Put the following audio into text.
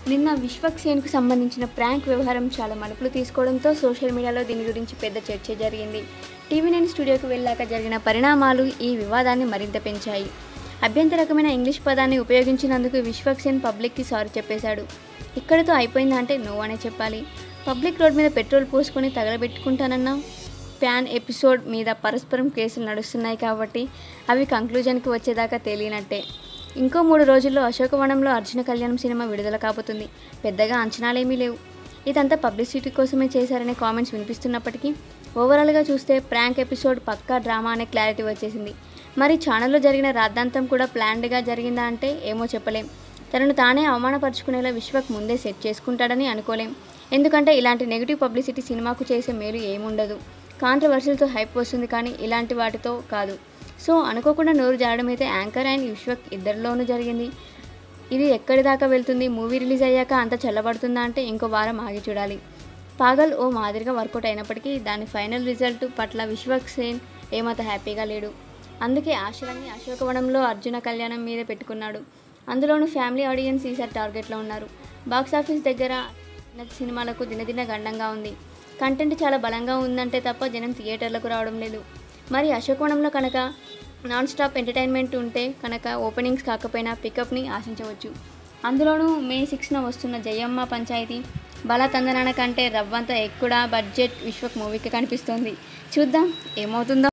నిన్న విశ్వక్ సేన్కు సంబంధించిన ప్రాంక్ వ్యవహారం చాలా మలుపులు తీసుకోవడంతో సోషల్ మీడియాలో దీని గురించి పెద్ద చర్చ జరిగింది టీవీ నైన్ స్టూడియోకి వెళ్ళాక జరిగిన పరిణామాలు ఈ వివాదాన్ని మరింత పెంచాయి అభ్యంతరకమైన ఇంగ్లీష్ పదాన్ని ఉపయోగించినందుకు విశ్వక్ సేన్ పబ్లిక్కి సారీ చెప్పేశాడు ఇక్కడితో అయిపోయిందా అంటే నో అనే చెప్పాలి పబ్లిక్ రోడ్ మీద పెట్రోల్ పోసుకొని తగలబెట్టుకుంటానన్నా ప్యాన్ ఎపిసోడ్ మీద పరస్పరం కేసులు నడుస్తున్నాయి కాబట్టి అవి కంక్లూజన్కి వచ్చేదాకా తెలియనట్టే ఇంకో మూడు రోజుల్లో అశోకవనంలో అర్జున కళ్యాణం సినిమా విడుదల కాబోతుంది పెద్దగా అంచనాలేమీ లేవు ఇదంతా పబ్లిసిటీ కోసమే చేశారనే కామెంట్స్ వినిపిస్తున్నప్పటికీ ఓవరాల్గా చూస్తే ప్రాంక్ ఎపిసోడ్ పక్కా డ్రామా అనే క్లారిటీ వచ్చేసింది మరి ఛానల్లో జరిగిన రాద్ధాంతం కూడా ప్లాన్డ్గా జరిగిందా అంటే ఏమో చెప్పలేం తనను తానే అవమానపరుచుకునేలా విశ్వక్ ముందే సెట్ చేసుకుంటాడని అనుకోలేం ఎందుకంటే ఇలాంటి నెగిటివ్ పబ్లిసిటీ సినిమాకు చేసే మేలు ఏముండదు కాంట్రవర్షియల్తో హైప్ వస్తుంది కానీ ఇలాంటి వాటితో కాదు సో అనుకోకుండా నోరు జారడం అయితే యాంకర్ అండ్ విశ్వక్ ఇద్దరిలోనూ జరిగింది ఇది ఎక్కడి దాకా వెళ్తుంది మూవీ రిలీజ్ అయ్యాక అంత చల్లబడుతుందా అంటే ఇంకో వారం ఆగి చూడాలి పాగల్ ఓ మాదిరిగా వర్కౌట్ అయినప్పటికీ దాని ఫైనల్ రిజల్ట్ పట్ల విశ్వక్ సేన్ ఏమంత హ్యాపీగా లేడు అందుకే ఆశలన్నీ అశోకవనంలో అర్జున కళ్యాణం మీద పెట్టుకున్నాడు అందులోనూ ఫ్యామిలీ ఆడియన్స్ ఈసారి టార్గెట్లో ఉన్నారు బాక్స్ ఆఫీస్ దగ్గర చిన్న సినిమాలకు దినదిన గండంగా ఉంది కంటెంట్ చాలా బలంగా ఉందంటే తప్ప జనం థియేటర్లకు రావడం లేదు మరి అశోకవనంలో కనుక నాన్ స్టాప్ ఎంటర్టైన్మెంట్ ఉంటే కనుక ఓపెనింగ్స్ కాకపోయినా పికప్ని ఆశించవచ్చు అందులోనూ మే సిక్స్న వస్తున్న జయమ్మ పంచాయతీ బల తందనాన కంటే రవ్వంత ఎక్కువ బడ్జెట్ విశ్వక్ మూవీకి కనిపిస్తోంది చూద్దాం ఏమవుతుందో